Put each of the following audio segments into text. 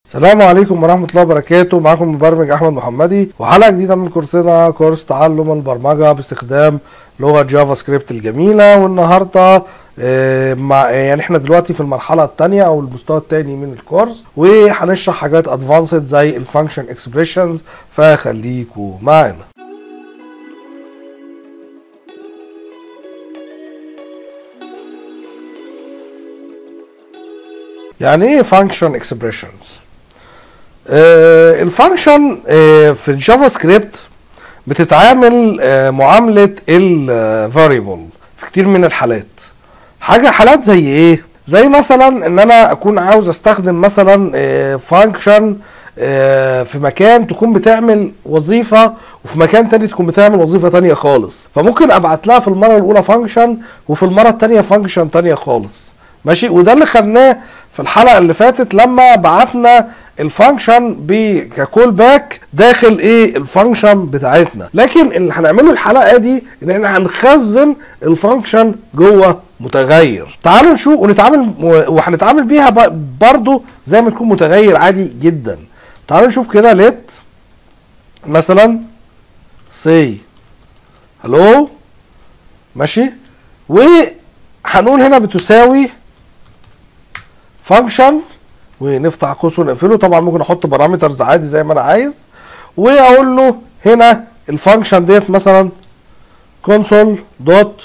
السلام عليكم ورحمة الله وبركاته معكم مبرمج أحمد محمدي وحلقة جديدة من كورسنا كورس تعلم البرمجة باستخدام لغة جافا سكريبت الجميلة والنهاردة آه، مع يعني احنا دلوقتي في المرحلة الثانية أو المستوى الثاني من الكورس وهنشرح حاجات ادفانسد زي الفانكشن اكسبريشنز فخليكوا معانا يعني ايه فانكشن اكسبريشنز الفانكشن في الجافا سكريبت بتتعامل آه، معامله الفاريبل في كتير من الحالات حاجه حالات زي ايه زي مثلا ان انا اكون عاوز استخدم مثلا فانكشن في مكان تكون بتعمل وظيفه وفي مكان تاني تكون بتعمل وظيفه تانية خالص فممكن ابعت لها في المره الاولى فانكشن وفي المره التانية فانكشن تانية خالص ماشي وده اللي خدناه في الحلقه اللي فاتت لما بعتنا الفانكشن ككول باك داخل ايه الفانكشن بتاعتنا لكن اللي هنعمله الحلقه دي ان احنا هنخزن الفانكشن جوه متغير تعالوا نشوف ونتعامل وهنتعامل بيها ب- برضو زي ما تكون متغير عادي جدا تعالوا نشوف كده ليت مثلا سي هلو ماشي وهنقول هنا بتساوي فانكشن ونفتح قوس ونقفله طبعا ممكن احط بارامترز عادي زي ما انا عايز واقول له هنا الفانكشن ديت مثلا console دوت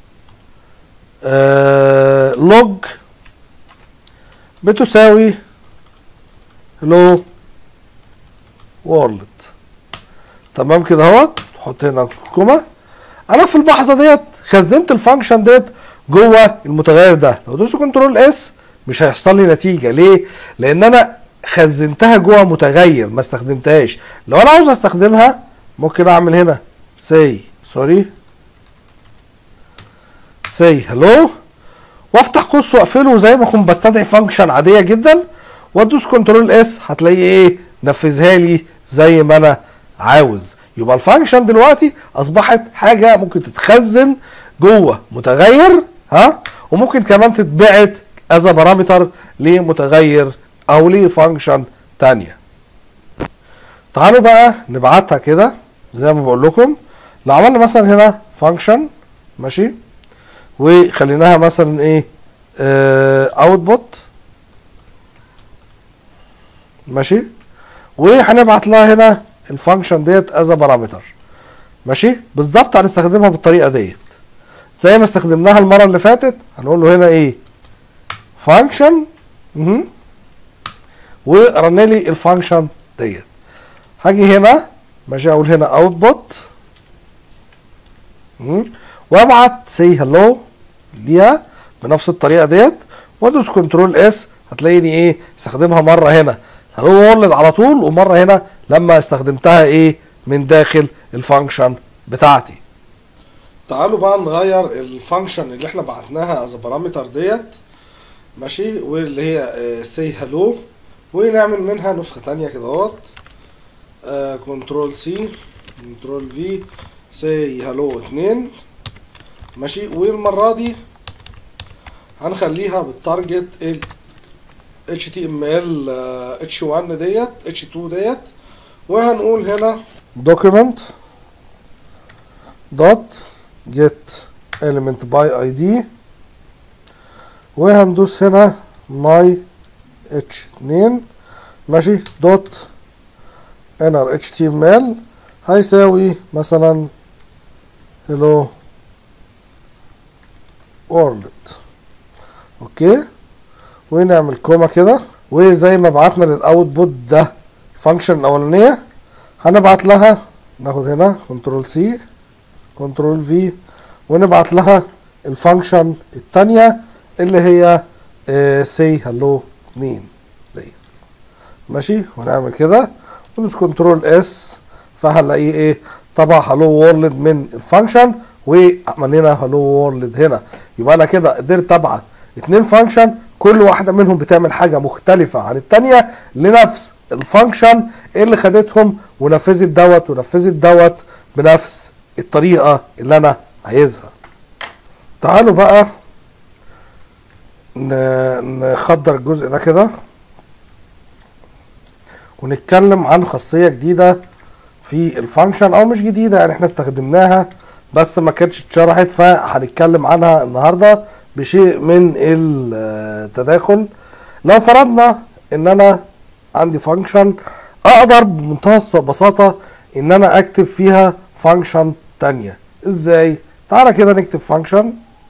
لوج بتساوي hello world تمام كده اهوت حط هنا كوما انا في اللحظه ديت خزنت الفانكشن ديت جوه المتغير ده لو دوست كنترول اس مش هيحصل لي نتيجه ليه لان انا خزنتها جوه متغير ما استخدمتهاش لو انا عاوز استخدمها ممكن اعمل هنا say سوري say hello وافتح قوس واقفله زي ما اكون بستدعي فانكشن عاديه جدا وادوس كنترول اس هتلاقيه ايه نفذها لي زي ما انا عاوز يبقى الفانكشن دلوقتي اصبحت حاجه ممكن تتخزن جوه متغير ها وممكن كمان تتبعت از بارامتر لمتغير او لفانكشن تانية تعالوا بقى نبعتها كده زي ما بقول لكم لو عملنا مثلا هنا فانكشن ماشي وخليناها مثلا ايه اوتبوت ماشي وهنبعت لها هنا الفانكشن ديت از بارامتر ماشي بالظبط هنستخدمها بالطريقه ديت زي ما استخدمناها المره اللي فاتت هنقول له هنا ايه فانكشن ورن لي الفانكشن ديت هاجي هنا ماشي اقول هنا اوتبوت وابعت سي هلو ليها بنفس الطريقه ديت وادوس كنترول اس هتلاقيني ايه استخدمها مره هنا هلو وورلد على طول ومره هنا لما استخدمتها ايه من داخل الفانكشن بتاعتي تعالوا بقى نغير الفانكشن اللي احنا بعتناها از بارامتر ديت ماشي واللي هي سي هلو ونعمل منها نسخه تانية كده اهوت كنترول سي كنترول في سي هلو اتنين ماشي والمرة دي هنخليها بالتارجت ال HTML آه، H1 ديت H2 ديت وهنقول هنا document dot get element by ID وهندوس هنا my H2 ماشي دوت inner HTML هيساوي مثلا hello world اوكي ونعمل كوما كده وزي ما بعتنا للاوتبوت ده الفانكشن الاولانيه هنبعت لها ناخد هنا كنترول سي كنترول في ونبعت لها الفانكشن الثانيه اللي هي سي هلو 2 ديت ماشي ونعمل كده وندوس كنترول اس فهنلاقيه ايه طبع هلو وورلد من الفانكشن وعمل لنا هلو وورلد هنا يبقى انا كده قدرت ابعت اتنين فانكشن كل واحده منهم بتعمل حاجه مختلفه عن التانيه لنفس الفانكشن اللي خدتهم ونفذت دوت ونفذت دوت بنفس الطريقه اللي انا عايزها تعالوا بقى ن- نخدر الجزء ده كده ونتكلم عن خاصيه جديده في الفانكشن او مش جديده يعني احنا استخدمناها بس ما كانتش اتشرحت فهنتكلم عنها النهارده بشيء من التداخل لو فرضنا ان انا عندي فانكشن اقدر بمنتهى البساطه ان انا اكتب فيها فانكشن تانية ازاي تعالى كده نكتب فانكشن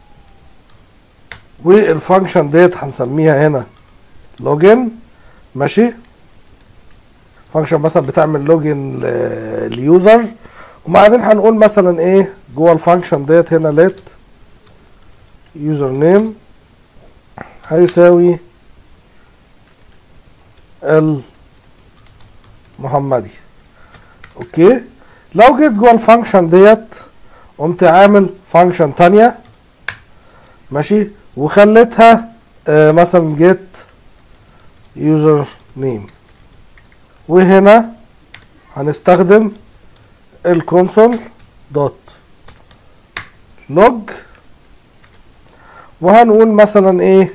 والفانكشن ديت هنسميها هنا لوجن ماشي فانكشن مثلا بتعمل لوجن ليوزر وبعدين هنقول مثلا ايه جوه الفانكشن ديت هنا let يوزر نيم هيساوي المحمدي اوكي لو جيت جوه الفانكشن ديت قمت عامل فانكشن تانية ماشي وخليتها آه مثلا جيت يوزر نيم وهنا هنستخدم الكونسول دوت لوج وهنقول مثلا ايه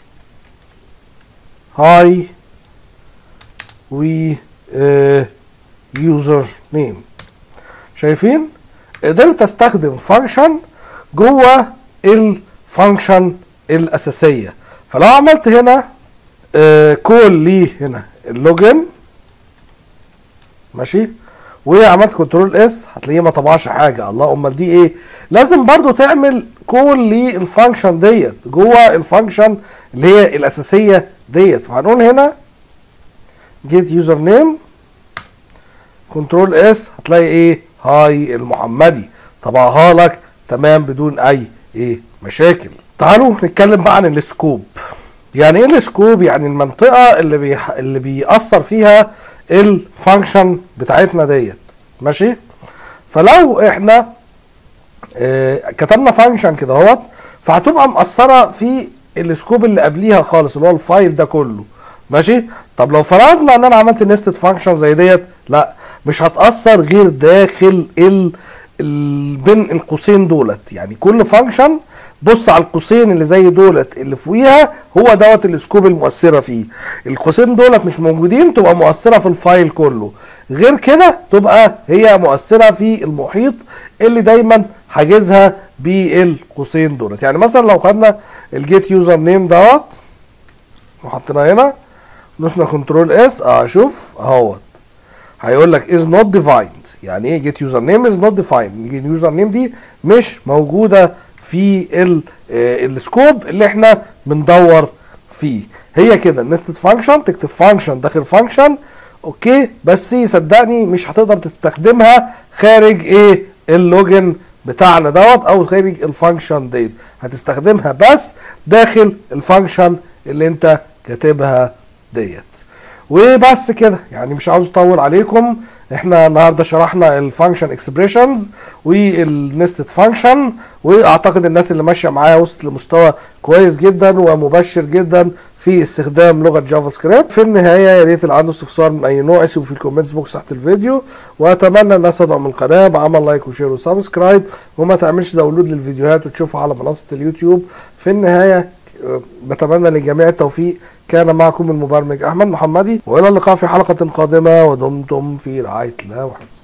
هاي و يوزر نيم شايفين قدرت استخدم فانكشن جوه الفانكشن الاساسيه فلو عملت هنا كول لي هنا اللوجن ماشي وعملت كنترول اس هتلاقيه ما طبعش حاجه الله امال دي ايه لازم برضو تعمل كول للفانكشن ديت جوه الفانكشن اللي هي الاساسيه ديت فهنقول هنا جيت يوزر نيم كنترول اس هتلاقي ايه هاي المحمدي طبعها لك تمام بدون اي ايه مشاكل تعالوا نتكلم بقى عن السكوب يعني ايه السكوب يعني المنطقه اللي بيح... اللي بيأثر فيها الفانكشن بتاعتنا ديت ماشي فلو احنا اه كتبنا فانكشن كده اهوت فهتبقى مأثره في السكوب اللي قبليها خالص اللي هو الفايل ده كله ماشي طب لو فرضنا ان انا عملت نستد فانكشن زي ديت لا مش هتأثر غير داخل ال ال بين القوسين دولت يعني كل فانكشن بص على القوسين اللي زي دولت اللي فوقيها هو دوت السكوب المؤثره فيه القوسين دولت مش موجودين تبقى مؤثره في الفايل كله غير كده تبقى هي مؤثره في المحيط اللي دايما حاجزها بالقوسين دولت يعني مثلا لو خدنا الجيت يوزر نيم دوت وحطينا هنا دوسنا كنترول اس اه شوف اهوت هيقول لك از نوت ديفايند يعني ايه جيت يوزر نيم از نوت ديفايند اليوزر نيم دي مش موجوده في السكوب اللي احنا بندور فيه هي كده نستد فانكشن تكتب فانكشن داخل فانكشن اوكي بس صدقني مش هتقدر تستخدمها خارج ايه اللوجن بتاعنا دوت او خارج الفانكشن ديت هتستخدمها بس داخل الفانكشن اللي انت كاتبها ديت وبس كده يعني مش عاوز اطول عليكم احنا النهارده شرحنا الفانكشن اكسبريشنز والنستد فانكشن واعتقد الناس اللي ماشيه معايا وصلت لمستوى كويس جدا ومبشر جدا في استخدام لغه جافا سكريبت في النهايه يا ريت اللي عنده استفسار من اي نوع يسيبه في الكومنتس بوكس تحت الفيديو واتمنى الناس تدعم القناه بعمل لايك وشير وسبسكرايب وما تعملش داونلود للفيديوهات وتشوفها على منصه اليوتيوب في النهايه بتمنى للجميع التوفيق كان معكم المبرمج احمد محمدي والى اللقاء في حلقه قادمه ودمتم في رعايه الله وحفظه